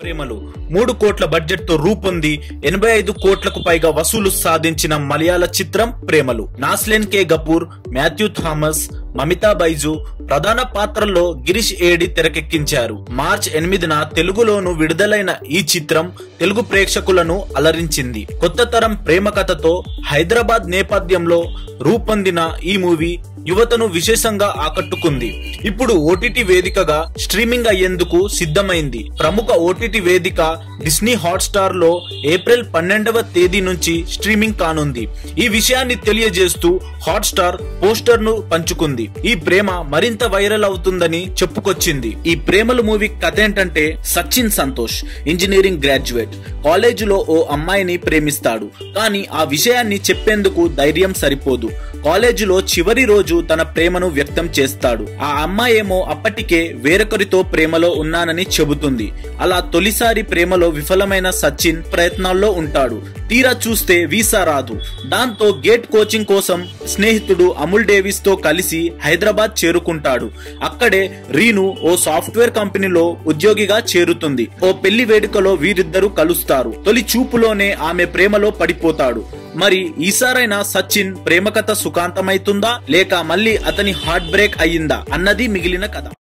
ప్రేమలు మూడు కోట్ల బడ్జెట్ తో రూపొంది ఎనభై ఐదు కోట్లకు పైగా వసూలు సాధించిన మలయాళ చిత్రం ప్రేమలు నాస్లెన్ కే గపూర్ మాథ్యూ థామస్ మమితా బైజు ప్రధాన పాత్రల్లో గిరీష్ ఏడి తెరకెక్కించారు మార్చ్ ఎనిమిదిన తెలుగులోను విడుదలైన ఈ చిత్రం తెలుగు ప్రేక్షకులను అలరించింది కొత్త తరం ప్రేమ కథతో హైదరాబాద్ నేపథ్యంలో రూపొందిన ఈ మూవీ యువతను విశేషంగా ఆకట్టుకుంది ఇప్పుడు ఓటీటీ వేదికగా స్ట్రీమింగ్ అయ్యేందుకు సిద్ధమైంది ప్రముఖ ఓటీటీ వేదిక డిస్నీ హాట్స్టార్ లో ఏప్రిల్ పన్నెండవ తేదీ నుంచి స్ట్రీమింగ్ కానుంది ఈ విషయాన్ని తెలియజేస్తూ హాట్స్టార్ పోస్టర్ ను పంచుకుంది ఈ ప్రేమ మరింత వైరల్ అవుతుందని చెప్పుకొచ్చింది ఈ ప్రేమలు మూవీ కథ ఏంటంటే సచిన్ సంతోష్ ఇంజనీరింగ్ గ్రాడ్యుయేట్ కాలేజీలో ఓ అమ్మాయిని ప్రేమిస్తాడు కానీ ఆ విషయాన్ని చెప్పేందుకు ధైర్యం సరిపోదు కాలేజీలో చివరి రోజు తన ప్రేమను వ్యక్తం చేస్తాడు ఆ అమ్మాయి ఏమో అప్పటికే వేరొకరితో ప్రేమలో ఉన్నానని చెబుతుంది అలా తొలిసారి ప్రేమలో విఫలమైన సచిన్ ప్రయత్నాల్లో ఉంటాడు తీరా చూస్తే వీసా రాదు దాంతో గేట్ కోచింగ్ కోసం స్నేహితుడు అముల్ డేవిస్ తో కలిసి హైదరాబాద్ చేరుకుంటాడు అక్కడే రీను ఓ సాఫ్ట్వేర్ కంపెనీలో ఉద్యోగిగా చేరుతుంది ఓ పెళ్లి వేడుకలో వీరిద్దరూ కలుస్తారు తొలి చూపులోనే ఆమె ప్రేమలో పడిపోతాడు మరి ఈసారైనా సచిన్ ప్రేమ కథ సుఖాంతమైతుందా లేక మళ్ళీ అతని హార్ట్ బ్రేక్ అయ్యిందా అన్నది మిగిలిన కథ